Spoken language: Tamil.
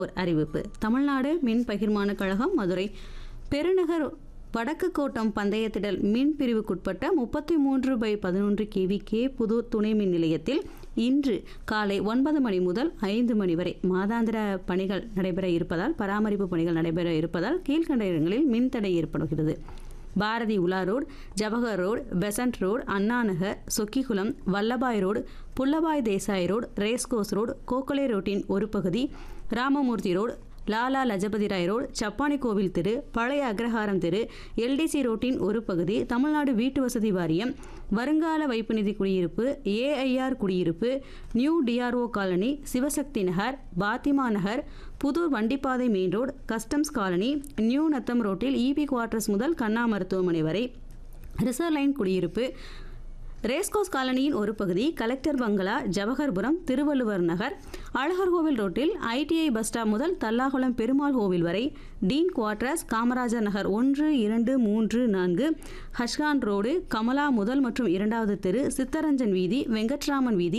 ஒரு அறிவிப்பு தமிழ்நாடு மின் பகிர்மான கழகம் மதுரை பெருநகர் வடக்கு கோட்டம் பந்தயத்திடல் மின் பிரிவுக்குட்பட்ட முப்பத்தி மூன்று பை பதினொன்று கேவி கே புதூர் துணை மின் நிலையத்தில் இன்று காலை ஒன்பது மணி முதல் ஐந்து மணி வரை மாதாந்திர பணிகள் நடைபெற இருப்பதால் பராமரிப்பு பணிகள் நடைபெற இருப்பதால் கீழ்கண்ட இடங்களில் மின்தடை ஏற்படுகிறது பாரதி உலா road Jawahar road Besant road Annanagar Chokkikulam Vallabhai road புல்லபாய் Desai road racecourse road Gokhale ரோட்டின் ஒரு பகுதி ராமமூர்த்தி ரோடு லாலா லஜபதி ராய் ரோடு சப்பானி கோவில் தெரு பழைய அக்ரஹாரம் தெரு எல்டிசி ரோட்டின் ஒரு பகுதி தமிழ்நாடு வீட்டு வசதி வாரியம் வருங்கால வைப்பு நிதி குடியிருப்பு ஏஐஆர் குடியிருப்பு new DRO colony Sivasakthi Nagar Fathima Nagar Puthur வண்டிப்பாதை main road customs colony new Natham ரோட்டில் இபி குவார்ட்டர்ஸ் முதல் கண்ணா மருத்துவமனை வரை ரிசர்வ் லைன் குடியிருப்பு ரேஸ்கோஸ் காலனியின் ஒரு பகுதி கலெக்டர் பங்களா ஜவஹர்புரம் திருவள்ளுவர் நகர் அழகர்கோவில் ரோட்டில் ஐடிஐ பஸ் ஸ்டாப் முதல் தல்லாகுளம் பெருமாள் கோவில் வரை டீன் குவார்ட்டர்ஸ் காமராஜர் நகர் ஒன்று இரண்டு மூன்று நான்கு ஹஷ்கான் ரோடு கமலா முதல் மற்றும் இரண்டாவது தெரு சித்தரஞ்சன் வீதி வெங்கட்ராமன் வீதி